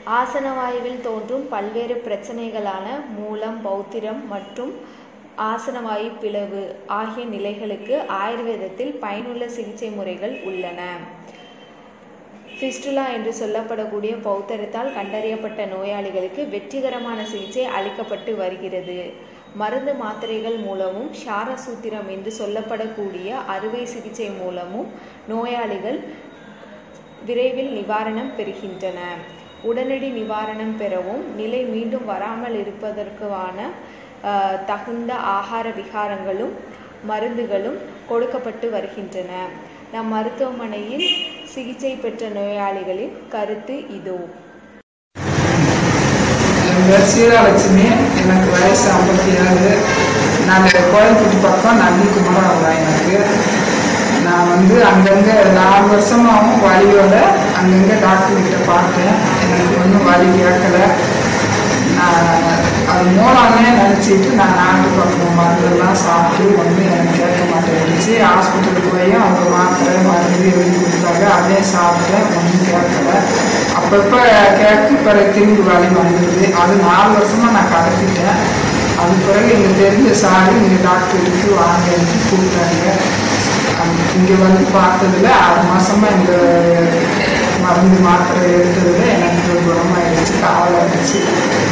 ஆசனவாயுவில் தோன்றும் பல்வேறு பிரச்சனைகளான மூலம் பௌத்திரம் மற்றும் ஆசனவாயு பிளவு ஆகிய நிலைகளுக்கு ஆயுர்வேதத்தில் பயனுள்ள சிகிச்சை முறைகள் உள்ளன ஃபிஸ்டுலா என்று சொல்லப்படக்கூடிய பௌத்தரத்தால் கண்டறியப்பட்ட நோயாளிகளுக்கு வெற்றிகரமான சிகிச்சை அளிக்கப்பட்டு வருகிறது மருந்து மாத்திரைகள் மூலமும் ஷாரசூத்திரம் என்று சொல்லப்படக்கூடிய அறுவை சிகிச்சை மூலமும் நோயாளிகள் விரைவில் நிவாரணம் பெறுகின்றன உடனடி நிவாரணம் பெறவும் நிலை மீண்டும் வராமல் இருப்பதற்கான அஹ், தகுந்த ஆகார விகாரங்களும் மருந்துகளும் கொடுக்கப்பட்டு வருகின்றன நம் மருத்துவமனையில் சிகிச்சை பெற்ற நோயாளிகளின் கருத்து இதோ என் பேர் சீராலட்சுமி எனக்கு வயசு ஐம்பத்தி ஏழு நாங்கள் கோயம்புத்தூர் பக்கம் நந்திக்குமரம் எனக்கு நான் வந்து அங்கங்கே நாலு வருஷமாகவும் வலியோட அங்கங்கே டாக்டர் கிட்ட பார்த்தேன் எனக்கு ஒன்றும் வலி கேட்கல நான் அது மூலமே நினச்சிட்டு நான் நாட்டு பக்கம் மருந்தெல்லாம் சாப்பிட்டு ஒன்றும் எனக்கு கேட்க மாட்டேங்குச்சு ஹாஸ்பிட்டலுக்கு போய் அவங்க மாத்திரை மருந்து எழுதி கொடுத்தாங்க அதையும் சாப்பிட்டேன் ஒன்றும் கேட்கல அப்பப்போ கேட்டு பிறகு திரும்பி வலி வந்தது அது நாலு வருஷமாக நான் கடத்திட்டேன் அது பிறகு இங்கே தெரிஞ்ச சாரி இங்கே டாக்டருக்கு வாங்கன்னு கூப்பிட்டாங்க இங்கே வந்து பார்த்ததுல ஆறு மாசமா இந்த மருந்து மாத்திரை எடுத்ததுல எனக்கு குணமாயிடுச்சு காவலாக இருந்துச்சு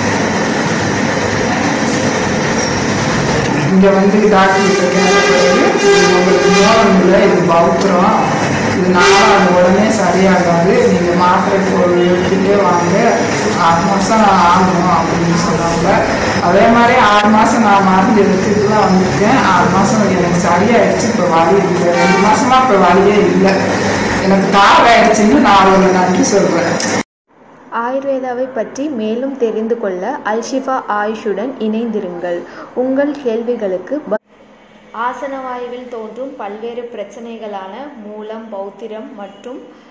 இங்கே வந்து டாக்டர் கிட்ட கேட்ட பிறகு இது உங்களுக்கு மூலம் இல்லை இது பௌத்திரம் இது நாலாவது உடனே சரியாகாது நீங்கள் மாத்திரை போ எடுத்துகிட்டே வாங்க ஆறு மாதம் ஆகணும் அப்படின்னு சொன்னாங்க அதே மாதிரி ஆறு மாதம் நான் மருந்து எடுத்துட்டு தான் வந்திருக்கேன் ஆறு மாதம் எனக்கு சரியாயிடுச்சு இப்போ வலி இல்லை ரெண்டு மாசமா இப்போ வலியே இல்லை எனக்கு தாராயிடுச்சுன்னு நான் ஒரு நன்றி சொல்கிறேன் ஆயுர்வேதாவை பற்றி மேலும் தெரிந்து கொள்ள அல்ஷிஃபா ஆயுஷுடன் இணைந்திருங்கள் உங்கள் கேள்விகளுக்கு ப- ஆசனவாயுவில் தோன்றும் பல்வேறு பிரச்சனைகளான மூலம் பௌத்திரம் மற்றும்